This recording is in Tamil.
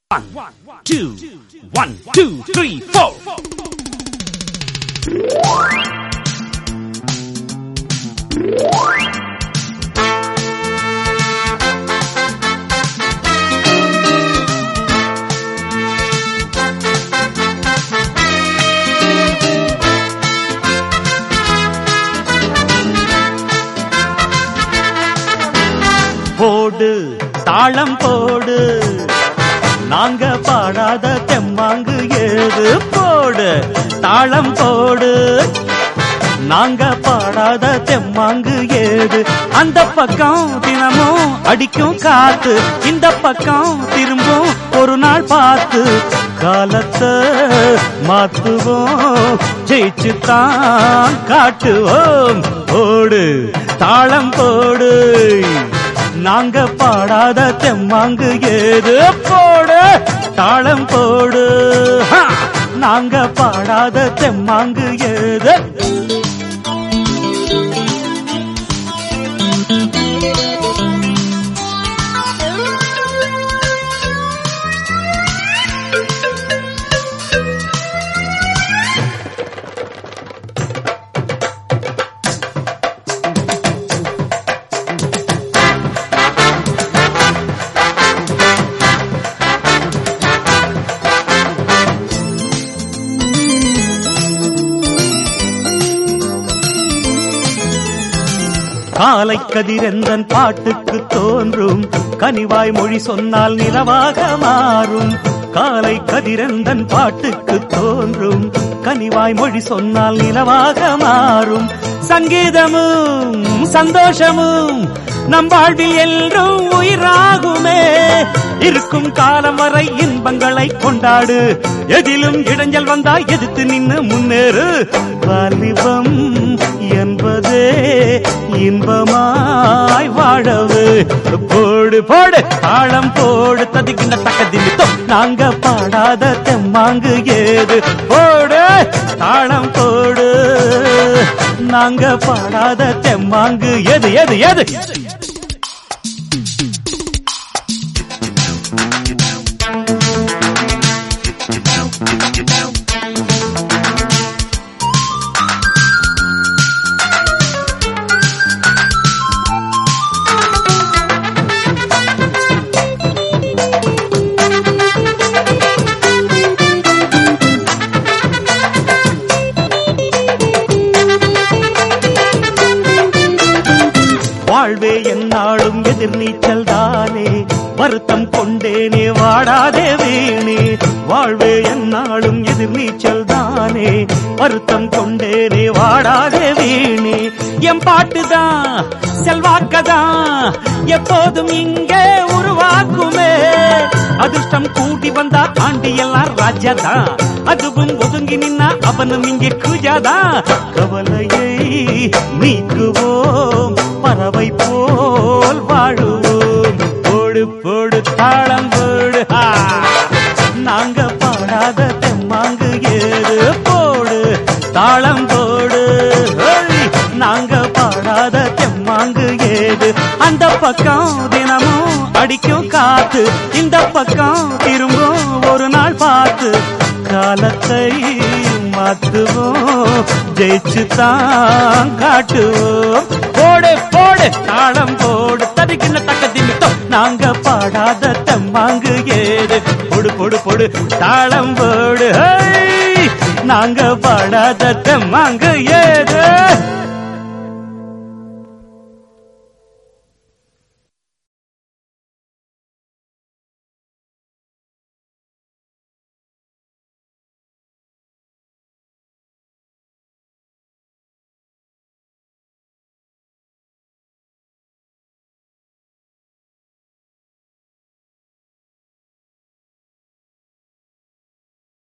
One, two, one, two, three, four. போடு தாளம் போடு நாங்க பாடாத தெம்மாங்கு ஏது போடு தாளம் போடு நாங்க பாடாத தெம்மாங்கு ஏது அந்த பக்கம் தினமும் அடிக்கும் காத்து இந்த பக்கம் திரும்பும் ஒரு நாள் பார்த்து காலத்தை மாத்துவோம் ஜெயிச்சு தான் காட்டுவோம் போடு தாளம் போடு நாங்க பாடாத தெம்மாங்கு ஏது போடு தாளம் போடு ஹா! நாங்க பாடாத தெம்மாங்கு ஏது காலை கதிரெந்தன் பாட்டுக்கு தோன்றும் கனிவாய் மொழி சொன்னால் நிலவாக மாறும் காலை கதிரெந்தன் பாட்டுக்கு தோன்றும் கனிவாய் மொழி சொன்னால் நிலவாக மாறும் சங்கீதமும் சந்தோஷமும் நம் வாழ்வில் என்றும் உயிராகுமே இருக்கும் காலம் வரை இன்பங்களை கொண்டாடு எதிலும் இடைஞ்சல் வந்தா எதிர்த்து நின்னு முன்னேறு வாலிபம் என்பதே இன்பமாய் வாழவு போடு போடு தாளம் போடு ததிக்கின்ற தக்க திமித்தம் நாங்க பாடாத தெம்மாங்கு ஏது போடு தாளம் போடு நாங்க பாடாத தெம்மாங்கு எது எது எது வாழ்வே என்னாலும் எதிர்நீச்சல் தானே வருத்தம் கொண்டேனே வாடாதே வீணே வாழ்வே என்னாலும் எதிர்நீச்சல் தானே வருத்தம் கொண்டேனே வாடாதே வீணே என் பாட்டுதான் செல்வாக்கதான் எப்போதும் இங்கே உருவாக்குமே அதிர்ஷ்டம் கூட்டி வந்தா ஆண்டி எல்லாம் ராஜாதான் அதுவும் ஒதுங்கி நின்னா அவனும் இங்கே குஜாதான் கவலையை நீக்குவோம் பறவை போல் வாழுவோம் போடு போடு தாளம் போடு ஆ. நாங்க பாடாத தெம்மாங்கு ஏது போடு தாளம் போடு ஓய். நாங்க பாடாத தெம்மாங்கு ஏது அந்த பக்கம் தினமும் அடிக்கும் காத்து இந்த பக்கம் திரும்பும் ஒரு நாள் பார்த்து காலத்தை மாத்துவோம் ஜெயிச்சு தான் காட்டுவோம் போடு போடு தாளம் போடு தவிக்கின்ற தக்க திமித்தம் நாங்க பாடாத தம்மாங்கு ஏது பொடு பொடு பொடு தாளம் போடு ஹை! நாங்க பாடாத தம்மாங்கு ஏது